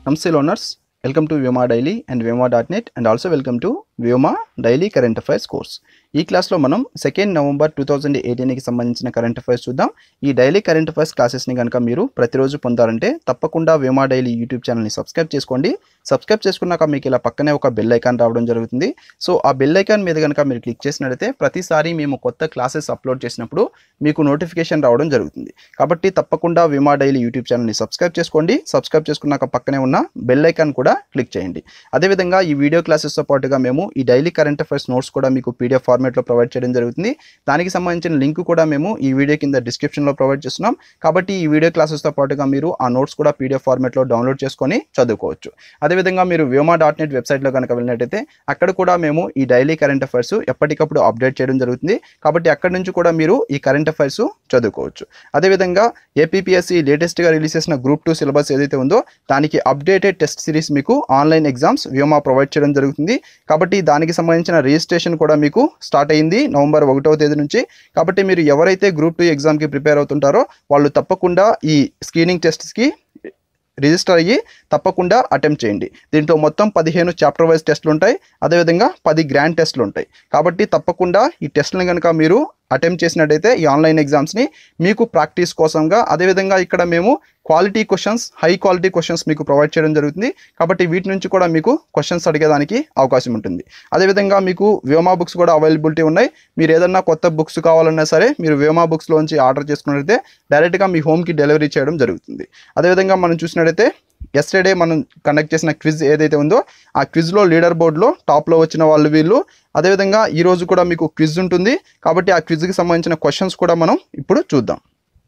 నమస్తే learners welcome to Vyoma daily and Vyoma dot net and also welcome to Vyoma daily current affairs course ఈ క్లాస్లో మనం second November two thousand ఎయిటీన్కి సంబంధించిన current affairs చూద్దాం ఈ డైలీ కరెంట్ అఫైర్స్ క్లాసెస్ని కనుక మీరు ప్రతిరోజు పొందాలంటే తప్పకుండా వ్యోమా డైలీ యూట్యూబ్ ఛానల్ని సబ్స్క్రైబ్ చేసుకోండి సబ్స్క్రైబ్ చేసుకున్నాక మీకు ఇలా పక్కనే ఒక బెల్ ఐకాన్ రావడం జరుగుతుంది సో ఆ బెల్ ఐకాన్ మీద కనుక మీరు క్లిక్ చేసినట్లయితే ప్రతిసారి మేము కొత్త క్లాసెస్ అప్లోడ్ చేసినప్పుడు మీకు నోటిఫికేషన్ రావడం జరుగుతుంది కాబట్టి తప్పకుండా విమా డైలీ యూట్యూబ్ ఛానల్ని సబ్స్క్రైబ్ చేసుకోండి సబ్స్క్రైబ్ చేసుకున్నాక పక్కనే ఉన్న బెల్ ఐకాన్ కూడా క్లిక్ చేయండి అదేవిధంగా ఈ వీడియో క్లాసెస్తో పాటుగా మేము ఈ డైలీ కరెంట్ అఫైర్స్ నోట్స్ కూడా మీకు పీడిఎఫ్ ఫార్మేట్లో ప్రొవైడ్ చేయడం జరుగుతుంది దానికి సంబంధించిన లింక్ కూడా మేము ఈ వీడియో కింద డిస్క్రిప్షన్లో ప్రొవైడ్ చేస్తున్నాం కాబట్టి ఈ వీడియో క్లాసెస్తో పాటుగా మీరు ఆ నోట్స్ కూడా పీడిఎఫ్ ఫార్మేట్లో డౌన్లోడ్ చేసుకొని చదువుకోవచ్చు అదేవిధంగా మీరు వ్యోమా డాట్ నెట్ వెబ్సైట్లో కనుక వెళ్ళినట్టయితే అక్కడ కూడా మేము ఈ డైలీ కరెంట్ అఫైర్స్ ఎప్పటికప్పుడు అప్డేట్ చేయడం జరుగుతుంది కాబట్టి అక్కడ నుంచి కూడా మీరు ఈ కరెంట్ అఫైర్స్ చదువుకోవచ్చు అదేవిధంగా ఏపీపీఎస్సీ లేటెస్ట్గా రిలీజ్ చేసిన గ్రూప్ టూ సిలబస్ ఏదైతే ఉందో దానికి అప్డేటెడ్ టెస్ట్ సిరీస్ మీకు ఆన్లైన్ ఎగ్జామ్స్ వ్యోమా ప్రొవైడ్ చేయడం జరుగుతుంది కాబట్టి దానికి సంబంధించిన రిజిస్ట్రేషన్ కూడా మీకు స్టార్ట్ అయింది నవంబర్ ఒకటవ తేదీ నుంచి కాబట్టి మీరు ఎవరైతే గ్రూప్ టూ ఎగ్జామ్కి ప్రిపేర్ అవుతుంటారో వాళ్ళు తప్పకుండా ఈ స్క్రీనింగ్ టెస్ట్స్కి రిజిస్టర్ అయ్యి తప్పకుండా అటెంప్ట్ చేయండి దీంట్లో మొత్తం పదిహేను చాప్టర్ వైజ్ టెస్టులు ఉంటాయి అదేవిధంగా పది గ్రాండ్ టెస్టులు ఉంటాయి కాబట్టి తప్పకుండా ఈ టెస్ట్లను కనుక మీరు అటెంప్ట్ చేసినట్టయితే ఈ ఆన్లైన్ ఎగ్జామ్స్ని మీకు ప్రాక్టీస్ కోసంగా అదేవిధంగా ఇక్కడ మేము quality questions high quality questions మీకు ప్రొవైడ్ చేయడం జరుగుతుంది కాబట్టి వీటి నుంచి కూడా మీకు క్వశ్చన్స్ అడిగేదానికి అవకాశం ఉంటుంది అదేవిధంగా మీకు వ్యోమా బుక్స్ కూడా అవైలబిలిటీ ఉన్నాయి మీరు ఏదన్నా కొత్త బుక్స్ కావాలన్నా సరే మీరు వ్యోమా బుక్స్లోంచి ఆర్డర్ చేసుకున్నట్లయితే డైరెక్ట్గా మీ హోమ్కి డెలివరీ చేయడం జరుగుతుంది అదేవిధంగా మనం చూసినట్టయితే ఎస్టర్డే మనం కండక్ట్ చేసిన క్విజ్ ఏదైతే ఉందో ఆ క్విజ్లో లీడర్ బోర్డులో టాప్లో వచ్చిన వాళ్ళు వీళ్ళు అదేవిధంగా ఈ రోజు కూడా మీకు క్విజ్ ఉంటుంది కాబట్టి ఆ క్విజ్కి సంబంధించిన క్వశ్చన్స్ కూడా మనం ఇప్పుడు చూద్దాం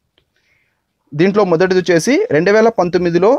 దీంట్లో మొదటిది వచ్చేసి రెండు వేల పంతొమ్మిదిలో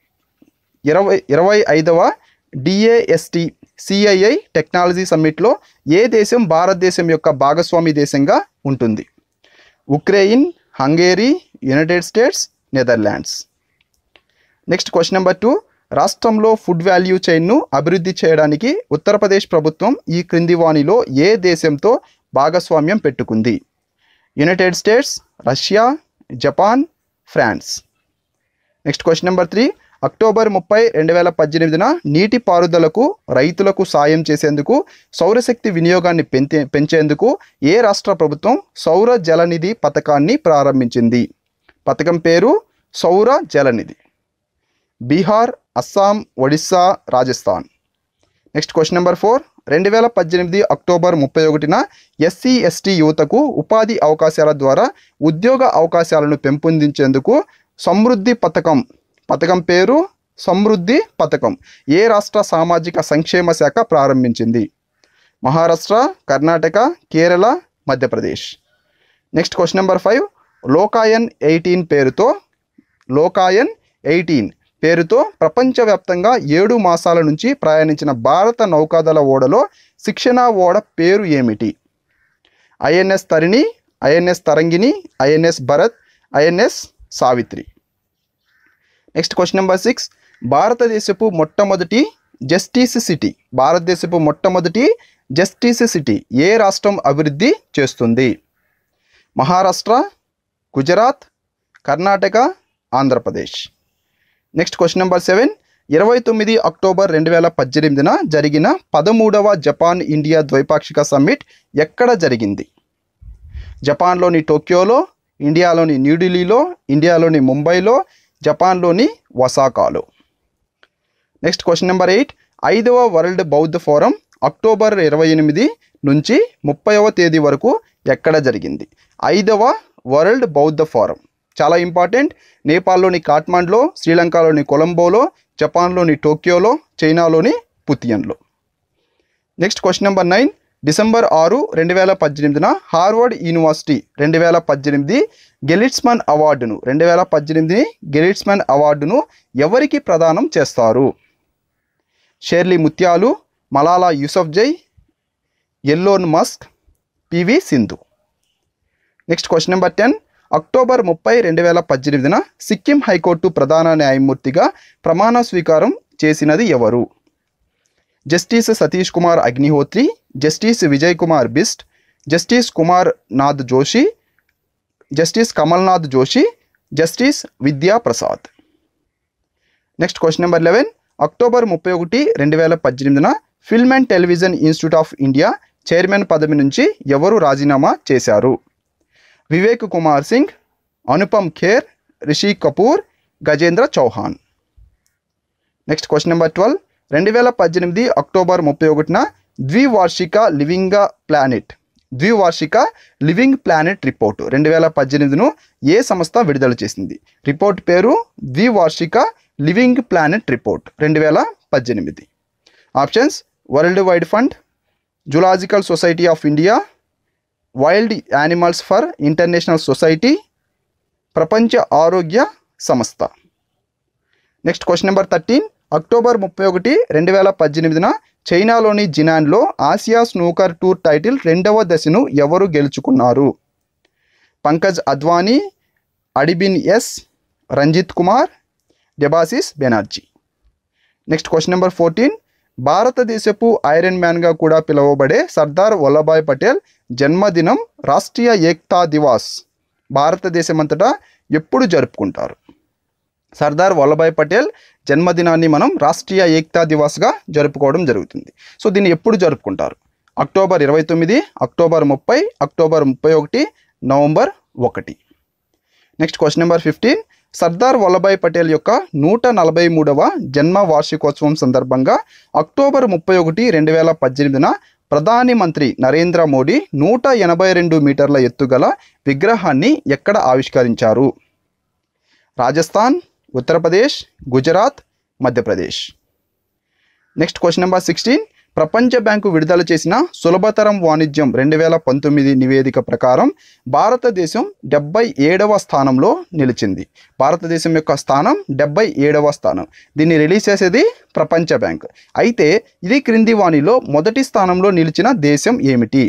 ఇరవై ఇరవై ఐదవ డిఏఎస్టి సిఐఐ టెక్నాలజీ సమ్మిట్లో ఏ దేశం భారతదేశం యొక్క భాగస్వామి దేశంగా ఉంటుంది Ukraine Hungary United States Netherlands next question number two రాష్ట్రంలో ఫుడ్ వాల్యూ చైన్ను అభివృద్ధి చేయడానికి ఉత్తరప్రదేశ్ ప్రభుత్వం ఈ క్రింది వాణిలో ఏ దేశంతో భాగస్వామ్యం పెట్టుకుంది United States Russia Japan France next question number three October ముప్పై రెండు వేల పద్దెనిమిదిన నీటి పారుదలకు రైతులకు సాయం చేసేందుకు సౌరశక్తి వినియోగాన్ని పెంచే పెంచేందుకు ఏ రాష్ట్ర ప్రభుత్వం సౌర జలనిధి పథకాన్ని ప్రారంభించింది పథకం పేరు Saura Jalanidhi Bihar Assam Odisha Rajasthan next question number four రెండు వేల పద్దెనిమిది అక్టోబర్ ముప్పై ఒకటిన ఎస్సీ ఎస్టీ యువతకు ఉపాధి అవకాశాల ద్వారా ఉద్యోగ అవకాశాలను పెంపొందించేందుకు సమృద్ధి పథకం పథకం పేరు సమృద్ధి పథకం ఏ రాష్ట్ర సామాజిక సంక్షేమ శాఖ ప్రారంభించింది Maharashtra Karnataka Kerala Madhya Pradesh next question number five Lokayan eighteen పేరుతో లోకాయన్ ఎయిటీన్ పేరుతో ప్రపంచవ్యాప్తంగా ఏడు మాసాల నుంచి ప్రయాణించిన భారత నౌకాదళ ఓడలో శిక్షణ ఓడ పేరు ఏమిటి INS Tarini INS Tarangini INS Bharat INS Savitri next question number six భారతదేశపు మొట్టమొదటి జస్టిస్ సిటీ భారతదేశపు మొట్టమొదటి జస్టిస్ సిటీ ఏ రాష్ట్రం అభివృద్ధి చేస్తుంది Maharashtra Gujarat Karnataka Andhra Pradesh next question number seven ఇరవై తొమ్మిది అక్టోబర్ రెండు వేల పద్దెనిమిదిన జరిగిన పదమూడవ జపాన్ ఇండియా ద్వైపాక్షిక సమ్మిట్ ఎక్కడ జరిగింది జపాన్లోని టోక్యోలో ఇండియాలోని న్యూఢిల్లీలో ఇండియాలోని ముంబైలో జపాన్లోని వసాకాలో నెక్స్ట్ క్వశ్చన్ నెంబర్ ఎయిట్ ఐదవ వరల్డ్ బౌద్ధ ఫోరం అక్టోబర్ ఇరవై ఎనిమిది నుంచి ముప్పైవ తేదీ వరకు ఎక్కడ జరిగింది ఐదవ వరల్డ్ బౌద్ధ ఫోరం చాలా ఇంపార్టెంట్ నేపాల్లోని కాట్మాండ్లో శ్రీలంకలోని కొలంబోలో జపాన్లోని టోక్యోలో చైనాలోని పుతియన్లో next question number nine December ఆరు రెండు వేల పద్దెనిమిదిన హార్వర్డ్ యూనివర్సిటీ రెండు వేల పద్దెనిమిది గెలిట్స్మన్ అవార్డును రెండు వేల పద్దెనిమిది గెలిట్స్మన్ అవార్డును ఎవరికి ప్రదానం చేస్తారు షేర్లీ ముత్యాలు Malala Yousafzai Elon Musk PV Sindhu next question number ten October ముప్పై రెండు వేల పద్దెనిమిదిన సిక్కిం హైకోర్టు ప్రధాన న్యాయమూర్తిగా ప్రమాణ స్వీకారం చేసినది ఎవరు justice Satish Kumar Agnihotri justice Vijay Kumar Bisht justice Kumar Nath Joshi justice Kamalnath Joshi justice Vidya Prasad next question number eleven October ముప్పై ఒకటి రెండు వేల పద్దెనిమిదిన film and television institute of India chairman పదవి నుంచి ఎవరు రాజీనామా చేశారు Vivek Kumar Singh Anupam Kher Rishi Kapoor Gajendra Chauhan next question number twelve రెండు వేల పద్దెనిమిది అక్టోబర్ ముప్పై ఒకటిన ద్వివార్షిక లివింగ్ ప్లానెట్ ద్వివార్షిక లివింగ్ ప్లానెట్ రిపోర్ట్ రెండు వేల పద్దెనిమిదిను ఏ సంస్థ విడుదల చేసింది రిపోర్ట్ పేరు ద్వివార్షిక లివింగ్ ప్లానెట్ రిపోర్ట్ రెండు వేల పద్దెనిమిది options world wide fund zoological society of India wild animals for international society ప్రపంచ ఆరోగ్య సంస్థ next question number thirteen October ముప్పై ఒకటి రెండు వేల పద్దెనిమిదిన చైనాలోని జినాన్లో ఆసియా స్నూకర్ టూర్ టైటిల్ రెండవ దశను ఎవరు గెలుచుకున్నారు పంకజ్ అద్వానీ అడిబిన్ S Ranjit Kumar Debasis Banerjee next question number fourteen భారతదేశపు ఐరన్ మ్యాన్గా కూడా పిలువబడే సర్దార్ వల్లభాయ్ పటేల్ జన్మదినం రాష్ట్రీయ ఏక్తా దివాస్ భారతదేశమంతటా ఎప్పుడు జరుపుకుంటారు సర్దార్ వల్లభాయ్ పటేల్ జన్మదినాన్ని మనం రాష్ట్రీయ ఏక్తా దివాస్గా జరుపుకోవడం జరుగుతుంది సో దీన్ని ఎప్పుడు జరుపుకుంటారు అక్టోబర్ ఇరవై తొమ్మిది అక్టోబర్ ముప్పై అక్టోబర్ ముప్పై ఒకటి నవంబర్ ఒకటి next question number fifteen Sardar Vallabhbhai Patel యొక్క నూట నలభై మూడవ జన్మ వార్షికోత్సవం సందర్భంగా అక్టోబర్ ముప్పై ఒకటి రెండు వేల పద్దెనిమిదిన ప్రధాని మంత్రి నరేంద్ర మోడీ నూట ఎనభై రెండు మీటర్ల ఎత్తుగల విగ్రహాన్ని ఎక్కడ ఆవిష్కరించారు Rajasthan Uttar Pradesh Gujarat Madhya Pradesh next question number sixteen ప్రపంచ బ్యాంకు విడుదల చేసిన సులభతరం వాణిజ్యం రెండు వేల పంతొమ్మిది నివేదిక ప్రకారం భారతదేశం డెబ్బై ఏడవ స్థానంలో నిలిచింది భారతదేశం యొక్క స్థానం డెబ్బై ఏడవ స్థానం దీన్ని రిలీజ్ చేసేది ప్రపంచ బ్యాంక్ అయితే ఇది క్రింది వాణిలో మొదటి స్థానంలో నిలిచిన దేశం ఏమిటి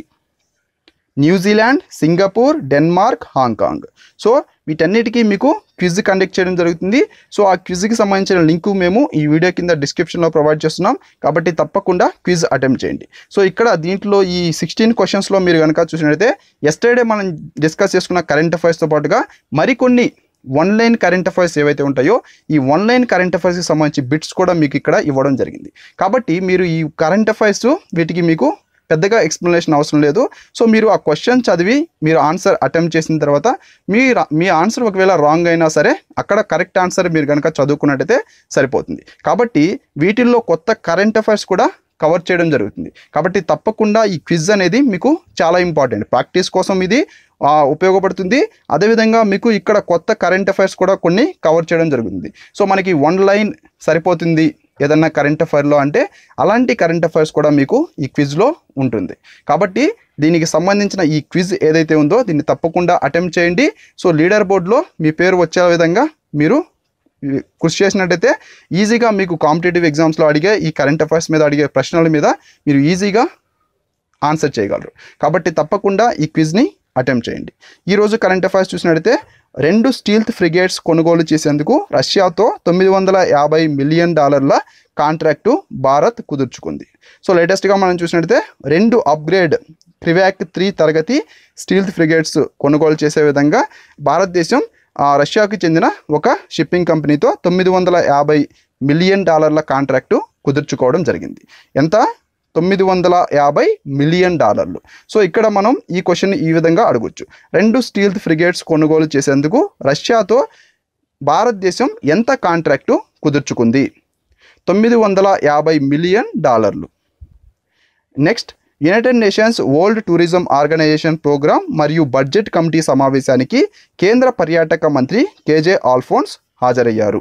New Zealand Singapore Denmark Hong Kong so వీటన్నిటికీ మీకు క్విజ్ కండక్ట్ చేయడం జరుగుతుంది సో ఆ క్విజ్కి సంబంధించిన లింకు మేము ఈ వీడియో కింద డిస్క్రిప్షన్లో ప్రొవైడ్ చేస్తున్నాం కాబట్టి తప్పకుండా క్విజ్ అటెంప్ట్ చేయండి సో ఇక్కడ దీంట్లో ఈ సిక్స్టీన్ క్వశ్చన్స్లో మీరు కనుక చూసినట్లయితే ఎస్టర్డే మనం డిస్కస్ చేసుకున్న కరెంట్ అఫైర్స్తో పాటుగా మరికొన్ని వన్ లైన్ కరెంట్ అఫైర్స్ ఏవైతే ఉంటాయో ఈ వన్ లైన్ కరెంట్ అఫైర్స్కి సంబంధించి బిట్స్ కూడా మీకు ఇక్కడ ఇవ్వడం జరిగింది కాబట్టి మీరు ఈ కరెంట్ అఫైర్స్ వీటికి మీకు పెద్దగా ఎక్స్ప్లెనేషన్ అవసరం లేదు సో మీరు ఆ క్వశ్చన్ చదివి మీరు ఆన్సర్ అటెంప్ట్ చేసిన తర్వాత మీ రా- మీ ఆన్సర్ ఒకవేళ రాంగ్ అయినా సరే అక్కడ కరెక్ట్ ఆన్సర్ మీరు కనుక చదువుకున్నట్టయితే సరిపోతుంది కాబట్టి వీటిల్లో కొత్త కరెంట్ అఫైర్స్ కూడా కవర్ చేయడం జరుగుతుంది కాబట్టి తప్పకుండా ఈ క్విజ్ అనేది మీకు చాలా ఇంపార్టెంట్ ప్రాక్టీస్ కోసం ఇది ఆ, ఉపయోగపడుతుంది అదేవిధంగా మీకు ఇక్కడ కొత్త కరెంట్ అఫైర్స్ కూడా కొన్ని కవర్ చేయడం జరుగుతుంది సో మనకి వన్ లైన్ సరిపోతుంది ఏదన్నా కరెంట్ అఫైర్లో అంటే అలాంటి కరెంట్ అఫైర్స్ కూడా మీకు ఈ క్విజ్లో ఉంటుంది కాబట్టి దీనికి సంబంధించిన ఈ క్విజ్ ఏదైతే ఉందో దీన్ని తప్పకుండా అటెంప్ట్ చేయండి సో లీడర్ బోర్డులో మీ పేరు వచ్చే విధంగా మీరు ఈ కృషి చేసినట్టయితే ఈజీగా మీకు కాంపిటేటివ్ ఎగ్జామ్స్లో అడిగే ఈ కరెంట్ అఫైర్స్ మీద అడిగే ప్రశ్నల మీద మీరు ఈజీగా ఆన్సర్ చేయగలరు కాబట్టి తప్పకుండా ఈ క్విజ్ని అటెంప్ట్ చేయండి ఈరోజు కరెంట్ అఫైర్స్ చూసినట్టయితే రెండు స్టీల్త్ ఫ్రిగేట్స్ కొనుగోలు చేసేందుకు రష్యాతో తొమ్మిది వందల యాభై మిలియన్ డాలర్ల కాంట్రాక్టు భారత్ కుదుర్చుకుంది సో లేటెస్ట్గా మనం చూసినట్టయితే రెండు అప్గ్రేడ్ క్రివాక్ త్రీ తరగతి స్టీల్త్ ఫ్రిగేట్స్ కొనుగోలు చేసే విధంగా భారతదేశం ఆ, రష్యాకు చెందిన ఒక షిప్పింగ్ కంపెనీతో తొమ్మిది వందల యాభై మిలియన్ డాలర్ల కాంట్రాక్టు కుదుర్చుకోవడం జరిగింది ఎంత తొమ్మిది వందల యాభై మిలియన్ డాలర్లు సో ఇక్కడ మనం ఈ క్వశ్చన్ ఈ విధంగా అడగొచ్చు రెండు స్టీల్ ఫ్రిగేట్స్ కొనుగోలు చేసేందుకు రష్యాతో భారతదేశం ఎంత కాంట్రాక్టు కుదుర్చుకుంది తొమ్మిది వందల యాభై మిలియన్ డాలర్లు next United Nations World Tourism Organization programme మరియు బడ్జెట్ కమిటీ సమావేశానికి కేంద్ర పర్యాటక మంత్రి కేజే ఆల్ఫోన్స్ హాజరయ్యారు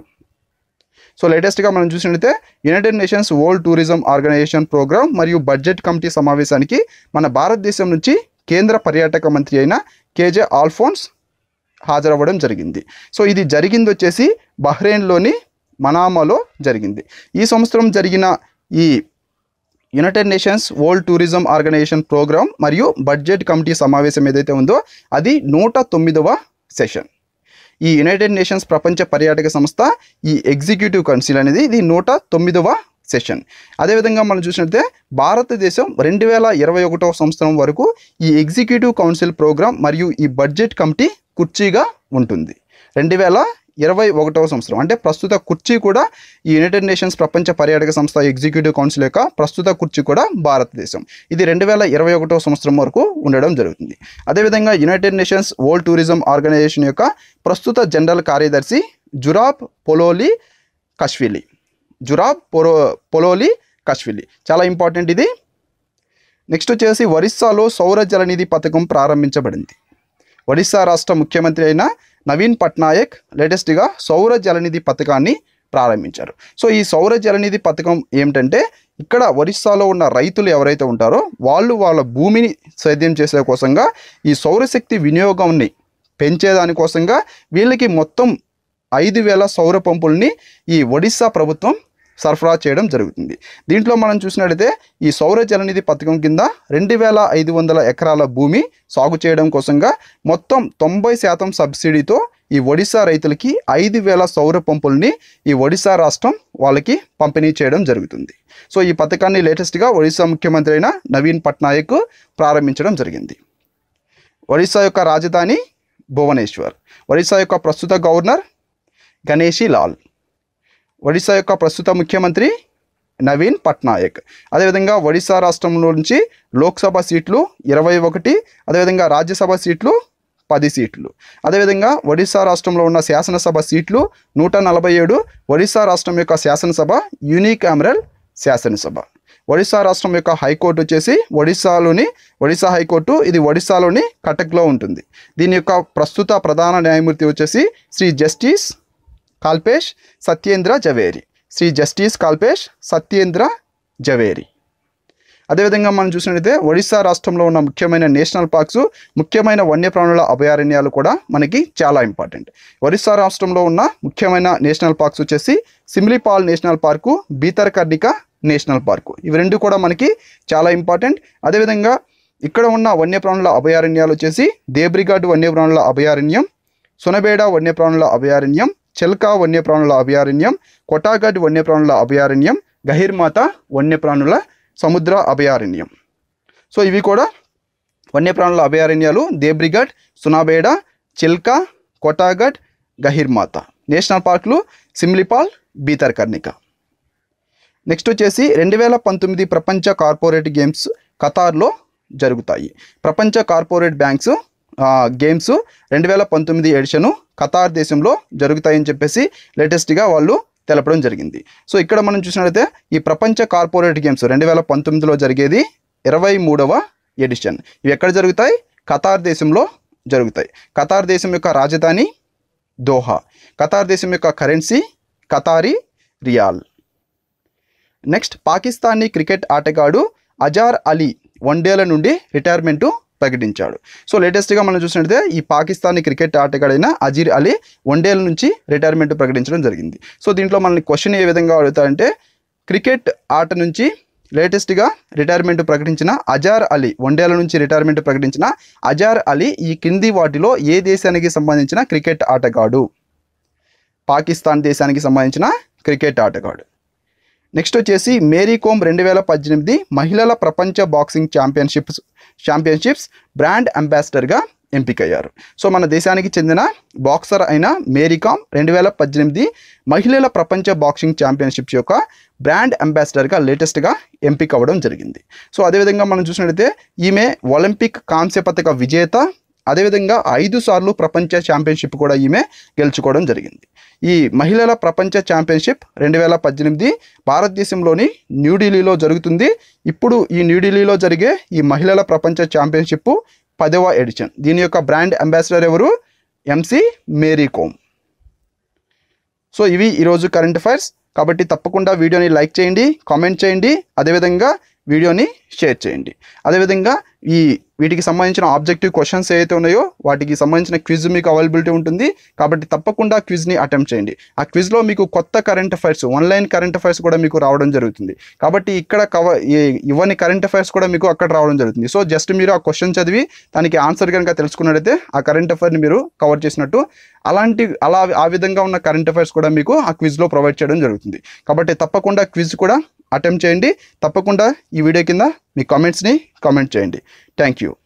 సో లేటెస్ట్గా మనం చూసినట్లయితే United Nations World Tourism Organization programme మరియు బడ్జెట్ కమిటీ సమావేశానికి మన భారతదేశం నుంచి కేంద్ర పర్యాటక మంత్రి అయిన కేజే ఆల్ఫోన్స్ హాజరవ్వడం జరిగింది సో ఇది జరిగింది వచ్చేసి బహ్రెయిన్లోని మనామాలో జరిగింది ఈ సంవత్సరం జరిగిన ఈ United Nations World Tourism Organization programme మరియు బడ్జెట్ కమిటీ సమావేశం ఏదైతే ఉందో అది నూట తొమ్మిదవ సెషన్ ఈ యునైటెడ్ నేషన్స్ ప్రపంచ పర్యాటక సంస్థ ఈ ఎగ్జిక్యూటివ్ కౌన్సిల్ అనేది ఇది నూట తొమ్మిదవ సెషన్ అదేవిధంగా మనం చూసినట్లయితే భారతదేశం రెండు వేల ఇరవై ఒకటవ సంవత్సరం వరకు ఈ ఎగ్జిక్యూటివ్ కౌన్సిల్ ప్రోగ్రామ్ మరియు ఈ బడ్జెట్ కమిటీ కుర్చీగా ఉంటుంది రెండు వేల ఇరవై ఒకటవ సంవత్సరం అంటే ప్రస్తుత కుర్చీ కూడా ఈ యునైటెడ్ నేషన్స్ ప్రపంచ పర్యాటక సంస్థ ఎగ్జిక్యూటివ్ కౌన్సిల్ యొక్క ప్రస్తుత కుర్చీ కూడా భారతదేశం ఇది రెండు వేల ఇరవై ఒకటవ సంవత్సరం వరకు ఉండడం జరుగుతుంది అదేవిధంగా United Nations World Tourism Organization యొక్క ప్రస్తుత జనరల్ కార్యదర్శి జురాబ్ పొలోలి కష్విలి జురాబ్ పొరో పొలోలి కష్విలి చాలా ఇంపార్టెంట్ ఇది నెక్స్ట్ వచ్చేసి ఒరిస్సాలో సౌర జలనిధి పథకం ప్రారంభించబడింది ఒడిశా రాష్ట్ర ముఖ్యమంత్రి అయిన నవీన్ పట్నాయక్ లేటెస్ట్గా సౌర జలనిధి పథకాన్ని ప్రారంభించారు సో ఈ సౌర జలనిధి పథకం ఏమిటంటే ఇక్కడ ఒరిస్సాలో ఉన్న రైతులు ఎవరైతే ఉంటారో వాళ్ళు వాళ్ళ భూమిని సేద్యం చేసే కోసంగా ఈ సౌరశక్తి వినియోగాన్ని పెంచేదానికోసంగా వీళ్ళకి మొత్తం ఐదు వేల సౌర పంపుల్ని ఈ ఒడిస్సా ప్రభుత్వం సరఫరా చేయడం జరుగుతుంది దీంట్లో మనం చూసినట్లయితే ఈ సౌర జలనిధి పథకం కింద రెండు వేల ఐదు వందల ఎకరాల భూమి సాగు చేయడం కోసంగా మొత్తం తొంభై శాతం సబ్సిడీతో ఈ ఒడిశా రైతులకి ఐదు వేల సౌర పంపుల్ని ఈ ఒడిశా రాష్ట్రం వాళ్ళకి పంపిణీ చేయడం జరుగుతుంది సో ఈ పథకాన్ని లేటెస్ట్గా ఒడిశా ముఖ్యమంత్రి అయిన నవీన్ పట్నాయక్ ప్రారంభించడం జరిగింది ఒడిశా యొక్క రాజధాని భువనేశ్వర్ ఒడిశా యొక్క ప్రస్తుత గవర్నర్ గణేషి లాల్ ఒడిశా యొక్క ప్రస్తుత ముఖ్యమంత్రి నవీన్ పట్నాయక్ అదేవిధంగా ఒడిశా రాష్ట్రంలో నుంచి లోక్సభ సీట్లు ఇరవై ఒకటి అదేవిధంగా రాజ్యసభ సీట్లు పది సీట్లు అదేవిధంగా ఒడిశా రాష్ట్రంలో ఉన్న శాసనసభ సీట్లు నూట నలభై ఏడు ఒడిశా రాష్ట్రం యొక్క శాసనసభ యూనికామరల్ శాసనసభ ఒడిశా రాష్ట్రం యొక్క హైకోర్టు వచ్చేసి ఒడిశాలోని ఒడిశా హైకోర్టు ఇది ఒడిశాలోని కటక్లో ఉంటుంది దీని యొక్క ప్రస్తుత ప్రధాన న్యాయమూర్తి వచ్చేసి శ్రీ జస్టిస్ కాల్పేష్ సత్యేంద్ర జవేరి శ్రీ జస్టిస్ కాల్పేష్ సత్యేంద్ర జవేరి అదేవిధంగా మనం చూసినట్లయితే ఒడిశా రాష్ట్రంలో ఉన్న ముఖ్యమైన నేషనల్ పార్క్స్ ముఖ్యమైన వన్యప్రాణుల అభయారణ్యాలు కూడా మనకి చాలా ఇంపార్టెంట్ ఒడిశా రాష్ట్రంలో ఉన్న ముఖ్యమైన నేషనల్ పార్క్స్ వచ్చేసి Similipal national park Bhitarkanika national park ఇవి రెండు కూడా మనకి చాలా ఇంపార్టెంట్ అదేవిధంగా ఇక్కడ ఉన్న వన్యప్రాణుల అభయారణ్యాలు వచ్చేసి దేబ్రిఘాట్ వన్యప్రాణుల అభయారణ్యం సునబేడ వన్యప్రాణుల అభయారణ్యం చెల్కా వన్యప్రాణుల అభయారణ్యం కొటాగఢ్ వన్యప్రాణుల అభయారణ్యం గహిర్మాత వన్యప్రాణుల సముద్ర అభయారణ్యం సో ఇవి కూడా వన్యప్రాణుల అభయారణ్యాలు దేబ్రిఘట్ సునాబేడ చిల్కా కొటాగఢ్ గహిర్మాత నేషనల్ పార్కులు సిమ్లిపాల్ బీతర్కర్ణిక నెక్స్ట్ వచ్చేసి రెండు వేల పంతొమ్మిది ప్రపంచ కార్పొరేట్ గేమ్స్ ఖతార్లో జరుగుతాయి ప్రపంచ కార్పొరేట్ బ్యాంక్స్ ఆ, గేమ్స్ రెండు వేల పంతొమ్మిది ఎడిషను ఖతార్ దేశంలో జరుగుతాయని చెప్పేసి లేటెస్ట్గా వాళ్ళు తెలపడం జరిగింది సో ఇక్కడ మనం చూసినట్లయితే ఈ ప్రపంచ కార్పొరేట్ గేమ్స్ రెండు వేల పంతొమ్మిదిలో జరిగేది ఇరవై మూడవ ఎడిషన్ ఇవి ఎక్కడ జరుగుతాయి ఖతార్ దేశంలో జరుగుతాయి ఖతార్ దేశం యొక్క రాజధాని దోహా ఖతార్ దేశం యొక్క currency Qatari riyal next Pakistani cricket ఆటగాడు అజార్ అలీ వన్డేల నుండి రిటైర్మెంటు ప్రకటించాడు సో లేటెస్ట్గా మనం చూసినట్లయితే ఈ పాకిస్తానీ క్రికెట్ ఆటగాడైన అజీర్ అలీ వన్డేల నుంచి రిటైర్మెంట్ ప్రకటించడం జరిగింది సో దీంట్లో మనల్ని క్వశ్చన్ ఏ విధంగా అడుగుతారంటే క్రికెట్ ఆట నుంచి లేటెస్ట్గా రిటైర్మెంట్ ప్రకటించిన అజార్ అలీ వన్డేల నుంచి రిటైర్మెంట్ ప్రకటించిన అజార్ అలీ ఈ కింది వాటిలో ఏ దేశానికి సంబంధించిన క్రికెట్ ఆటగాడు పాకిస్తాన్ దేశానికి సంబంధించిన క్రికెట్ ఆటగాడు నెక్స్ట్ వచ్చేసి మేరీ కోమ్ రెండు వేల పద్దెనిమిది మహిళల ప్రపంచ బాక్సింగ్ ఛాంపియన్షిప్స్ ఛాంపియన్షిప్స్ బ్రాండ్ అంబాసిడర్గా ఎంపికయ్యారు సో మన దేశానికి చెందిన బాక్సర్ అయిన మేరీ కామ్ రెండు వేల పద్దెనిమిది మహిళల ప్రపంచ బాక్సింగ్ ఛాంపియన్షిప్స్ యొక్క బ్రాండ్ అంబాసిడర్గా లేటెస్ట్గా ఎంపిక అవ్వడం జరిగింది సో అదేవిధంగా మనం చూసినట్లయితే ఈమె ఒలింపిక్ కాంస్య పథక విజేత అదేవిధంగా ఐదు సార్లు ప్రపంచ ఛాంపియన్షిప్ కూడా ఈమె గెలుచుకోవడం జరిగింది ఈ మహిళల ప్రపంచ ఛాంపియన్షిప్ రెండు వేల పద్దెనిమిది భారతదేశంలోని న్యూఢిల్లీలో జరుగుతుంది ఇప్పుడు ఈ న్యూఢిల్లీలో జరిగే ఈ మహిళల ప్రపంచ ఛాంపియన్షిప్ పదవ ఎడిషన్ దీని యొక్క బ్రాండ్ అంబాసిడర్ ఎవరు ఎంసి మేరీ కోమ్ సో ఇవి ఈరోజు కరెంట్ అఫైర్స్ కాబట్టి తప్పకుండా వీడియోని లైక్ చేయండి కామెంట్ చేయండి అదేవిధంగా వీడియోని షేర్ చేయండి అదేవిధంగా ఈ వీటికి సంబంధించిన ఆబ్జెక్టివ్ క్వశ్చన్స్ ఏవైతే ఉన్నాయో వాటికి సంబంధించిన క్విజ్ మీకు అవైలబిలిటీ ఉంటుంది కాబట్టి తప్పకుండా క్విజ్ని అటెంప్ట్ చేయండి ఆ క్విజ్లో మీకు కొత్త current affairs online current affairs కూడా మీకు రావడం జరుగుతుంది కాబట్టి ఇక్కడ కవర్ ఇవన్నీ కరెంట్ అఫైర్స్ కూడా మీకు అక్కడ రావడం జరుగుతుంది సో జస్ట్ మీరు ఆ క్వశ్చన్ చదివి దానికి ఆన్సర్ కనుక తెలుసుకున్నట్టయితే ఆ కరెంట్ అఫైర్ని మీరు కవర్ చేసినట్టు అలాంటి అలా ఆ విధంగా ఉన్న కరెంట్ అఫైర్స్ కూడా మీకు ఆ క్విజ్లో ప్రొవైడ్ చేయడం జరుగుతుంది కాబట్టి తప్పకుండా క్విజ్ కూడా అటెంప్ట్ చేయండి తప్పకుండా ఈ వీడియో కింద మీ కామెంట్స్ని కామెంట్ చేయండి థ్యాంక్ యూ